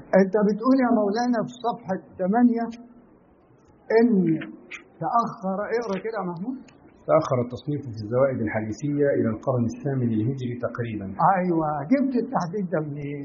انت بتقول يا مولانا في صفحة 8 ان تأخر اقرا كده يا محمود تأخر التصنيف في الزوائد الحديثية إلى القرن الثامن الهجري تقريبا ايوه جبت التحديد ده منين؟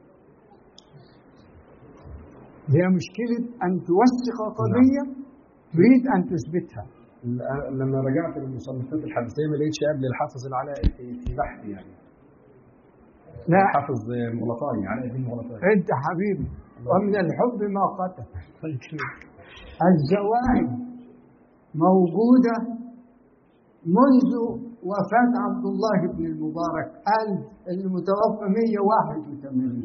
هي مشكلة أن توثق قضية تريد أن تثبتها ل- لما رجعت للمصنفات الحديثية ما لقيتش قبل الحافظ العلاء في في بحث يعني لا الحافظ مغلطاني علاء الدين مغلطاني أنت حبيبي ومن الحب ما قتل الزوائد موجودة منذ وفاة عبد الله بن المبارك قال المتوفى 181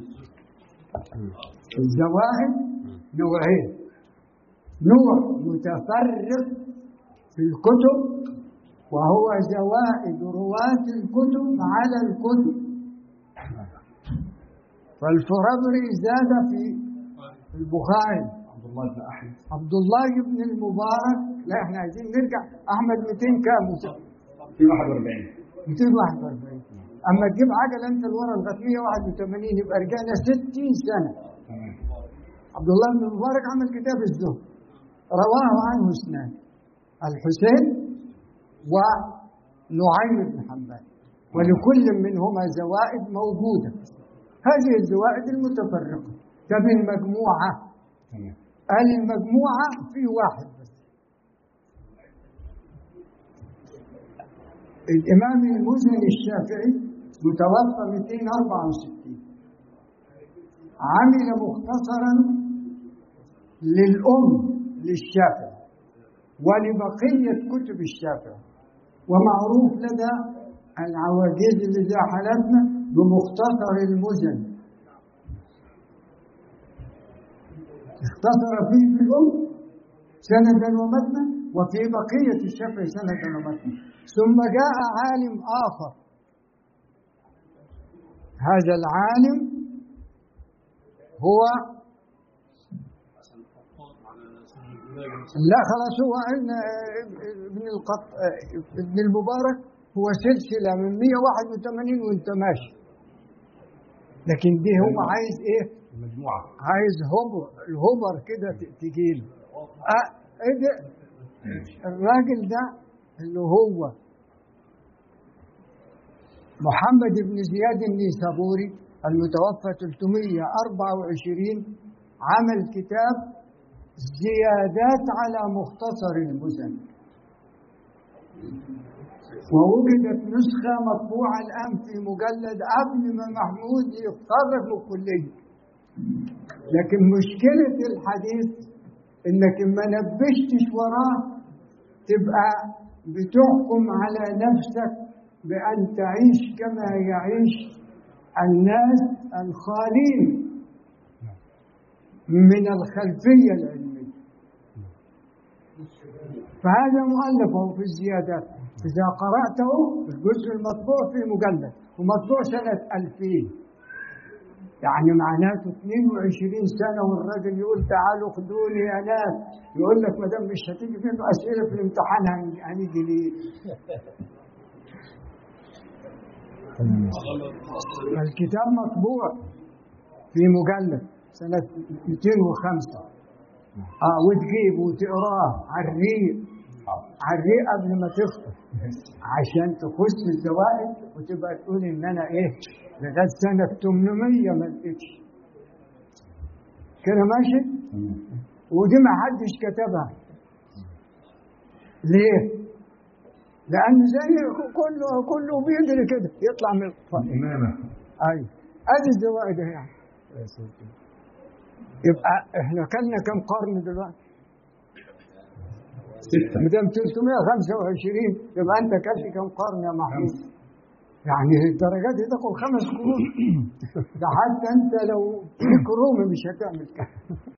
الزوائد نوعين نوع متفرق في الكتب وهو زوائد رواة الكتب على الكتب فالفرابري زاد في البخاري عبد الله بن أحمد عبد الله بن المبارك لا احنا عايزين نرجع احمد 200 كام في 41 241 اما تجيب عجله انت لورا لغايه 181 يبقى رجعنا 60 سنه تمام عبد الله بن المبارك عمل كتاب الزهد رواه عنه اثنان الحسين ونعيم بن حنبل ولكل منهما زوائد موجوده هذه الزوائد المتفرقه طب المجموعه تمام قال المجموعه في واحد بس الامام المزني الشافعي متوفى 264 عمل مختصرا للأم للشافعي ولبقية كتب الشافعي ومعروف لدى العواجيز اللي زي حالتنا بمختصر المزن اختصر فيه في الأم سندا ومتنا وفي بقية الشافعي سندا ومتنا ثم جاء عالم آخر هذا العالم هو لا خلاص هو ان ابن القط ابن المبارك هو سلسله من 181 وانت ماشي لكن دي هو عايز ايه؟ المجموعة عايز هوبر الهوبر كده ت- تجيله اه ايه ده؟ الراجل ده اللي هو محمد بن زياد النيسابوري المتوفى 324 عمل كتاب زيادات على مختصر المزن ووجدت نسخة مطبوعة الآن في مجلد قبل ما محمود يتخرج من الكلية لكن مشكلة الحديث إنك ما نبشتش وراه تبقى بتحكم على نفسك بأن تعيش كما يعيش الناس الخالين من الخلفية العلمية فهذا مؤلفه في الزيادات إذا قرأته الجزء المطبوع في مجلد ومطبوع سنة 2000 يعني معناته 22 سنة والراجل يقول تعالوا خدوني يا ناس يقول لك ما دام مش هتيجي فيه أسئلة في الامتحان هن- هنيجي ليه؟ الكتاب مطبوع في مجلد سنة 205 اه وتجيبه وتقراه على الريق على الريق قبل ما تفطر عشان تخش الزوائد وتبقى تقول ان انا ايه لغايه سنه 800 ما لقيتش كده ماشي ودي ما حدش كتبها ليه؟ لأن زي كله كله بيجري كده يطلع من الفضل إمامة أيوه أدي الزوائد أهي يعني يبقى احنا كلنا كم قرن دلوقتي؟ ستة 225 يبقى انت كافي كم قرن يا محمود؟ يعني الدرجات دي تاخد خمس قرون ده حتى انت لو فيك رومي مش هتعمل كده